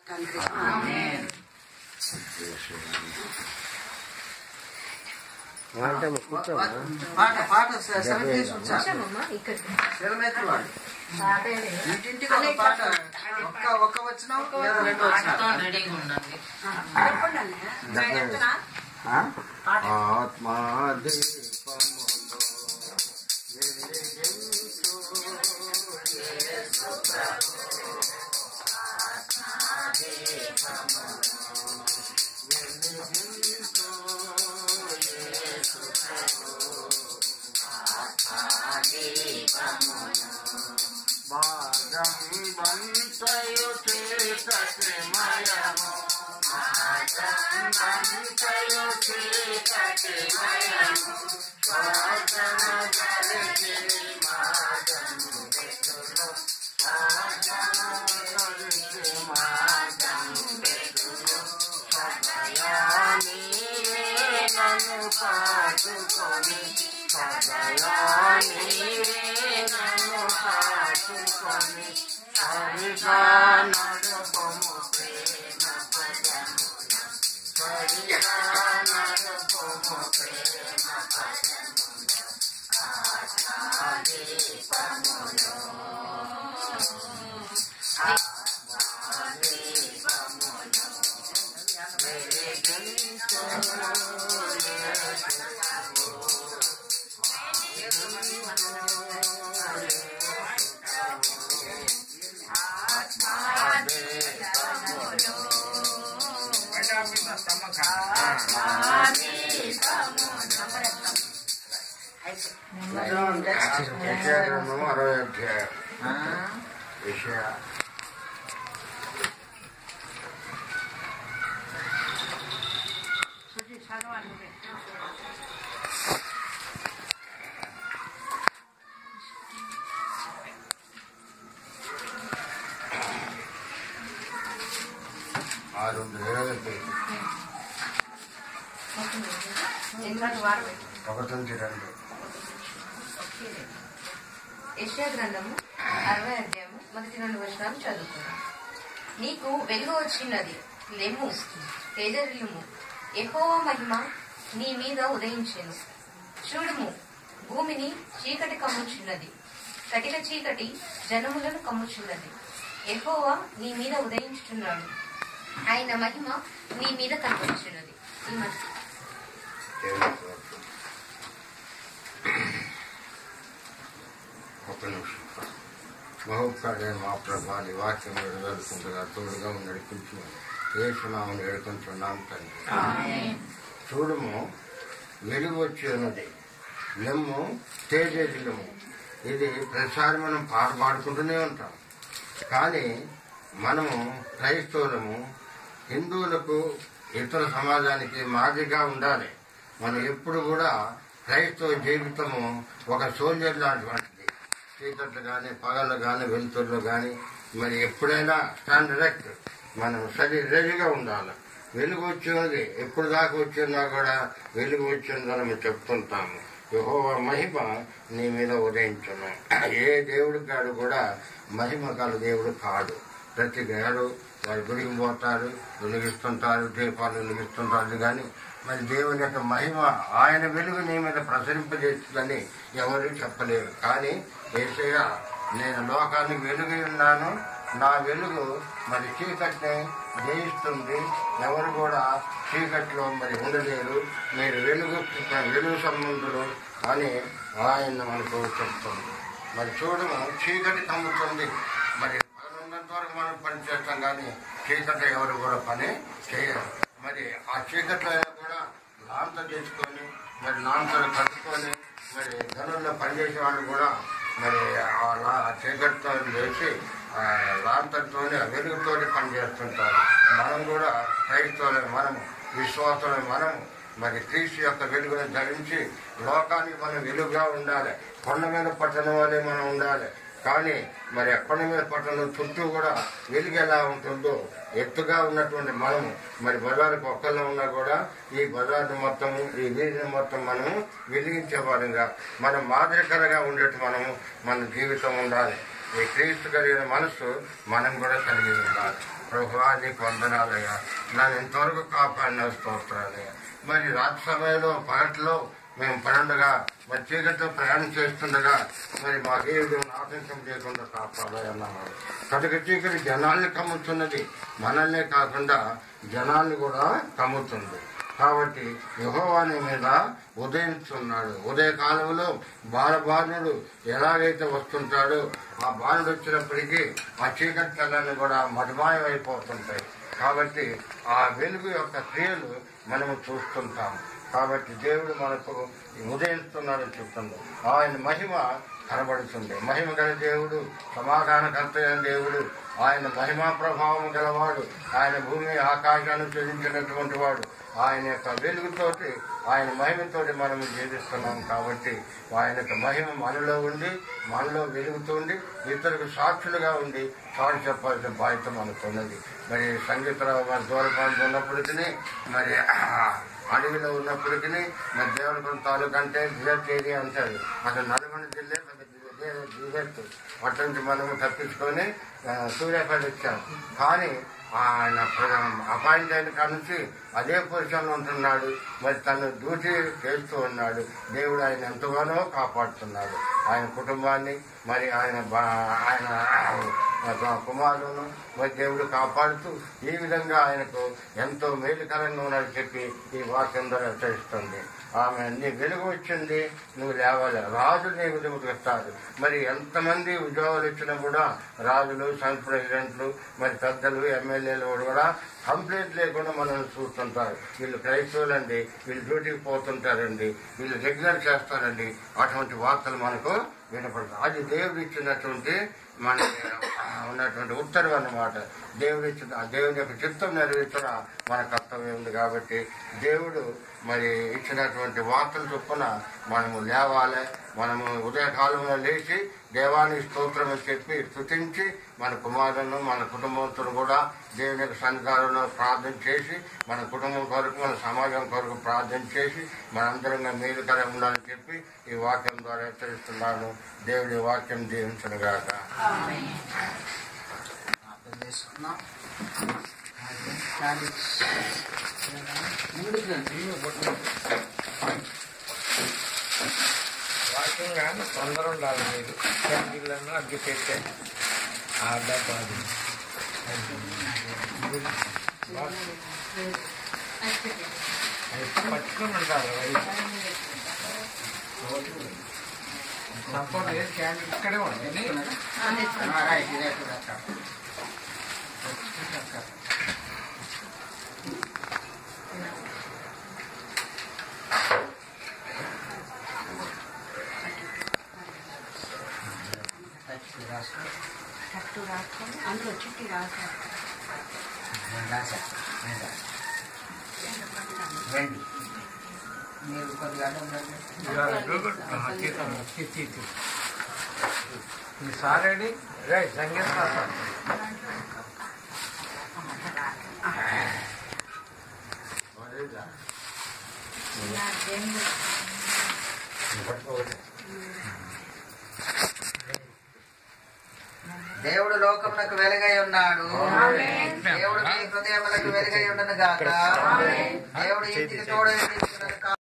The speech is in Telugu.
తండ్రి పాట పాట సెలెక్ట్ చేసి ఉంచా వచ్చామమ్మా ఇక్కడికి శరమేత్రి వాడు అదే ఇంటింటికి ఒక పాట ఒక్క ఒక్క వచ్చిన లేదా రెండు వచ్చిన రెడీగా ఉండండి చెప్పండి అన్నయ్య యశాగ్రంథము అరవై అధ్యాయం యశా ఆరు ఇరవై ఎందుకంటే వారు ఒకటి నుంచి రెండు యెషయా గ్రంథము అరవై అధ్యాయము మొదటి రెండు వచనాలు చదువుకున్నాం నీకు వెలుగు వచ్చినది లెమ్ము తేజరిల్లుము ఎహోవా మహిమ నీ మీద ఉదయించెను చూడుము భూమిని చీకటి కమ్ముచున్నది కటిక చీకటి జనములను కమ్ముచున్నది ఎహోవా నీ మీద ఉదయించుచున్నాడు ఆయన మహిమ నీ మీద కనిపించున్నది ఈ మధ్య ఒక్క నిమిషం మహోపకార్యం మా ప్రభాని వాక్యం వెలుకుంటుగా తోడుగా నడిపించు ఏసునామని వేడుకుంటున్నాం తండ్రి చూడము వెలుగు వచ్చి ఉన్నది లెమ్ము తేజేజులము ఇది ప్రతిసారి మనం పాట పాడుకుంటూనే ఉంటాం కానీ మనము క్రైస్తవులము హిందువులకు ఇతర సమాజానికి మాదిరిగా ఉండాలి మనం ఎప్పుడు కూడా క్రైస్తవ జీవితము ఒక సోల్జర్ లాంటిది చీకట్లు కానీ పగళ్ళు కానీ వెలుతుర్లు కానీ మరి ఎప్పుడైనా స్టాండ్ డైరెక్ట్ మనం సరి రెడీగా ఉండాలి వెలుగు వచ్చినది ఎప్పుడు దాకా వచ్చినా కూడా వెలుగు వచ్చిందని మేము చెప్తుంటాము యెహోవా మహిమ నీ మీద ఉదయించును ఏ దేవుడు కాడు కూడా మహిమ గల దేవుడు కాడు ప్రతి గారు వారి గుడికి పోతారు వెలిగిస్తుంటారు దీపాలు వెలిగిస్తుంటారు కానీ మరి దేవుని యొక్క మహిమ ఆయన వెలుగు నీ మీద ప్రసరింపజేస్తుందని ఎవరు చెప్పలేరు కానీ ఏసయ్య నేను లోకానికి వెలుగు ఉన్నాను నా వెలుగు మరి చీకటిని జయిస్తుంది ఎవరు కూడా చీకట్లో మరి ఉండలేరు మీరు వెలుగు వెలుగు సంబంధులు అని ఆయన మనకు చెప్తుంది మరి చూడము చీకటి తమ్ముతుంది మరి పగలున్నంత వరకు మనం పని చేస్తాం కానీ చీకటి ఎవరు కూడా పని చేయరు మరి ఆ చీకట్లో కూడా లాంత చేసుకొని మరి లాంతలు కట్టుకొని మరి ధనుల్లో పనిచేసే వాళ్ళు కూడా మరి ఆ లా- ఆ చీకటితో లేచి ఆ లాంతతోనే వెలుగుతోనే పనిచేస్తుంటారు మనం కూడా క్రైస్తవులే మనము విశ్వాసులే మనము మరి క్రీస్తు యొక్క వెలుగును ధరించి లోకానికి మనం వెలుగుగా ఉండాలి కొండ మీద పట్టణం వల్లే మనం ఉండాలి కానీ మరి ఆ కొండ మీద పట్టణం చుట్టూ కూడా వెలుగు ఎలా ఉంటుందో ఎత్తుగా ఉన్నటువంటి మనము మరి బజారుకు ఒక్కళ్ళు ఉన్నా కూడా ఈ బజార్ను మొత్తము ఈ వీధిని మొత్తం మనము వెలిగించే వారంగా మనం మాదిరికరంగా ఉండేట్టు మనము మన జీవితం ఉండాలి ఈ క్రీస్తు కలిగిన మనసు మనం కూడా కలిగి ఉండాలి ప్రభు నీకు వందనాలయ్యా నన్ను ఇంతవరకు కాపాడిన స్తోత్రాలయ్యా మరి రాత్రి సమయంలో పగట్లో మేము పనుండగా మరి చీకటితో ప్రయాణం చేస్తుండగా మరి మాకే ఆటంకం చేయకుండా కాపాడాలన్నారు కటిక చీకటి జనాల్ని కమ్ముతున్నది మనల్నే కాకుండా జనాల్ని కూడా కమ్ముతుంది కాబట్టి యహోవాని మీద ఉదయిస్తున్నాడు ఉదయ కాలంలో బాలబాలుడు ఎలాగైతే వస్తుంటాడో ఆ బాలుడు వచ్చినప్పటికీ ఆ చీకటి తెల్లని కూడా మటుమాయం అయిపోతుంటాయి కాబట్టి ఆ వెలుగు యొక్క క్రియలు మనము చూస్తుంటాం కాబట్టి దేవుడు మనకు ఉదయిస్తున్నాడని చెప్తుంది ఆయన మహిమ కనబడుతుంది మహిమ గల దేవుడు సమాధానకర్త అయిన దేవుడు ఆయన మహిమా ప్రభావం గలవాడు ఆయన భూమి ఆకాశాన్ని చెల్లించినటువంటి వాడు ఆయన యొక్క వెలుగుతోటి ఆయన మహిమతోటి మనం జీవిస్తున్నాం కాబట్టి ఆయన యొక్క మహిమ మనలో ఉండి మనలో వెలుగుతుండి ఇతరులకు సాక్షులుగా ఉండి చాటు చెప్పాల్సిన బాధ్యత మనకున్నది మరి సంగీతరావు మరి దూరపాటు ఉన్నప్పటికీ మరి అడవిలో ఉన్నప్పటికీ మరి దేవరపురం తాలూకు అంటే డిజర్ట్ ఏరియా అంటారు అసలు నల్గొండ జిల్లా డిజర్ట్ అటు నుంచి మనము తప్పించుకొని ఆ, సూర్యాపేట వచ్చాం కానీ ఆయన అపాయింట్ అయిన కాడ నుంచి అదే పొజిషన్లో ఉంటున్నాడు మరి తను డ్యూటీ చేస్తూ ఉన్నాడు దేవుడు ఆయన ఎంతగానో కాపాడుతున్నాడు ఆయన కుటుంబాన్ని మరి ఆయన బా- ఆయన ఆ కుమారులను మరి దేవుడు కాపాడుతూ ఈ విధంగా ఆయనకు ఎంతో మేలుకరంగా ఉన్నాడని చెప్పి ఈ వాక్యం ద్వారా హెచ్చరిస్తుంది ఆమె నీ వెలుగు వచ్చింది నువ్వు లేవాలి రాజు నీ వెలుగు తెస్తాడు మరి ఎంతమంది ఉద్యోగాలు ఇచ్చినా కూడా రాజులు సబ్ ప్రెసిడెంట్లు మరి పెద్దలు ఎమ్మెల్యేలు కూడా కంప్లైంట్ లేకుండా మనల్ని చూస్తుంటారు వీళ్ళు క్రైస్తవులండి వీళ్ళు డ్యూటీకి పోతుంటారండి వీళ్ళు రెగ్యులర్ చేస్తారండి అటువంటి వార్తలు మనకు వినపడతాయి అది దేవుడు ఇచ్చినటువంటి మనకి ఉన్నటువంటి ఉత్తర్వు అన్నమాట దేవుడు ఇచ్చిన ఆ దేవుని యొక్క చిత్తం నెరవేర్చిన మన కర్తవ్యం ఉంది కాబట్టి దేవుడు మరి ఇచ్చినటువంటి వార్తలు చొప్పున మనము లేవాలి మనము ఉదయకాలంలో లేచి దేవానికి స్తోత్రం అని చెప్పి స్థుతించి మన కుమారులను మన కుటుంబంతో కూడా దేవుని యొక్క సన్నిధానంలో ప్రార్థన చేసి మన కుటుంబం కొరకు మన సమాజం కొరకు ప్రార్థన చేసి మనందరంగా మేలుకరం ఉండాలని చెప్పి ఈ వాక్యం ద్వారా హెచ్చరిస్తున్నాను దేవుడి వాక్యం దీవించను గాక అర్థం చేసుకున్నాం అది ముందుకు రండి. వాకింగ్ కానీ తొందర ఉండాలి మీరు క్యాండిల్లను అగ్గి పెట్టే ఆ డబ్బా అది. అది పట్టుకుని ఉండాలి సపోర్ట్ లేదు క్యాండిల్ ఇక్కడే ఉంది ఆ, రైట్, ఇదే కూడా అక్కడ. అక్కడ. టచ్ రాసుకో. కట్టు రాసుకొని అందులో చుట్టి రాసారు నేను రాశా. నేను రాశా. రండి. మీరు కొద్దిగా అడ్డం రండి. ఈ సారేడి రే సంగీత సార్ దేవుడు లోకమునకు వెలుగై ఉన్నాడు దేవుడు మీ హృదయములకు వెలుగై ఉండను గాక దేవుడు ఇంటికి తోడు